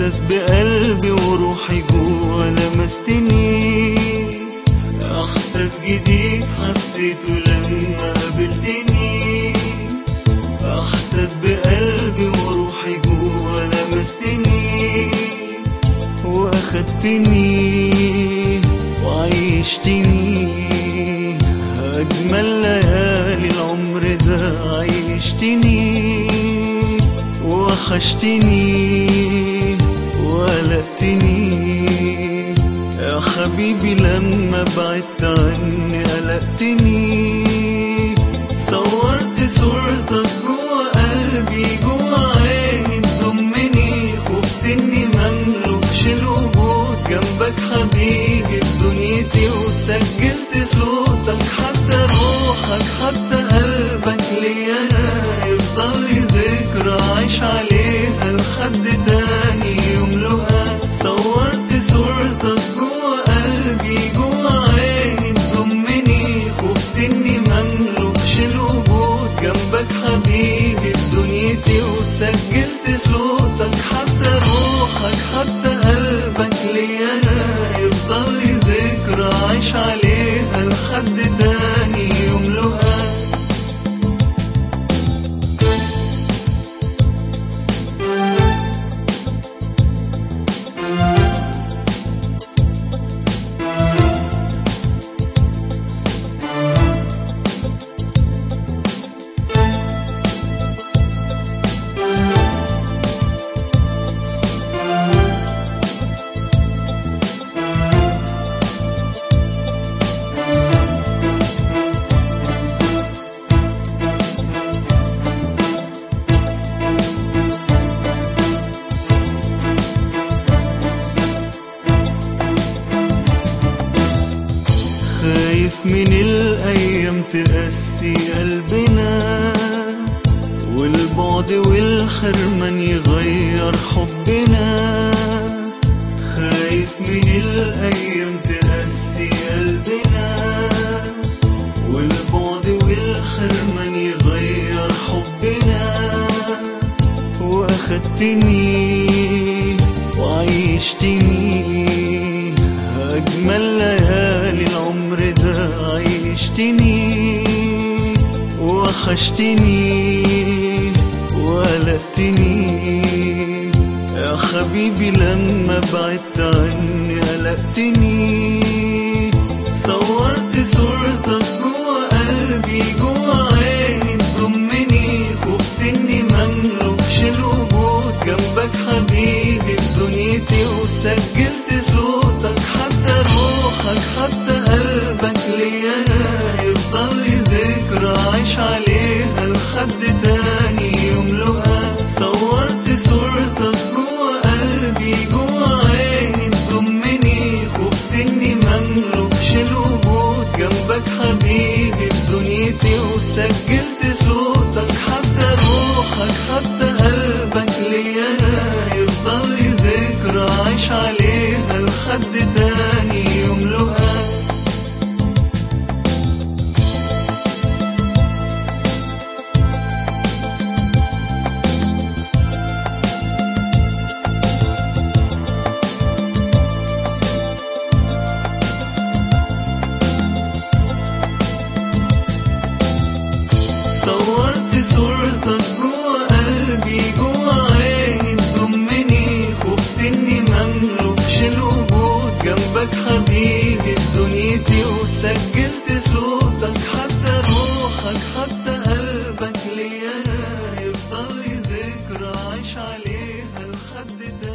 احساس بقلبي وروحي جوا لمستني احساس جديد حسيته لما قابلتني احساس بقلبي وروحي جوا لمستني واخدتني وعيشتني اجمل ليالي العمر ده عيشتني وحشتني وقلقتني يا حبيبي لما بعدت عني قلقتني صورت صورتك جوا قلبي جوا عيني تضمني خفت اني مملكش الوجود جنبك حبيبي في دنيتي وسجلت صوتك حتى روحك حتى قلبك ليا انا يفضل لي ذكرى عايش عليها لحد تاني يملؤها صورت صورتك جوا قلبي جوا عيني تضمني خفت اني مملكش الوجود جنبك حبيبي في دنيتي وسجلت صوتك حتى روحك حتى قلبك ليا انا يفضل لي ذكرى عايش عليها لحد تاني يملؤها خايف من الأيام تقسي قلبنا والبعد والحرمان يغير حبنا خايف من الأيام تقسي قلبنا والبعد والحرمان يغير حبنا واخدتني وعيشتني أجمل ليالي العمر ده عيشتني وحشتني وقلقتني يا حبيبي لما بعدت عني قلقتني صورت صورتك جوا قلبي جوا عيني تضمني خفت اني مملكش الوجود جنبك حبيبي في دنيتي وسجلت صوتك حتى روحك حتى قلبك ليا انا يفضل لي ذكرى عايش عليها لحد تاني يملؤها صورت صورتك جوا قلبي جوا عيني تضمني خفت اني مملكش الوجود جنبك حبيبي في دنيتي وسجلت صوتك حتى روحك حتى قلبك ليا انا يفضل لي ذكرى عايش عليها لحد تاني يملؤها صورت صورتك جوا قلبي جوا عيني تضمني خفت اني مملكش الوجود جنبك حبيبي في دنيتي وسجلت صوتك حتى روحك حتى قلبك ليا انا يفضل لي ذكرى عايش عليها لحد تاني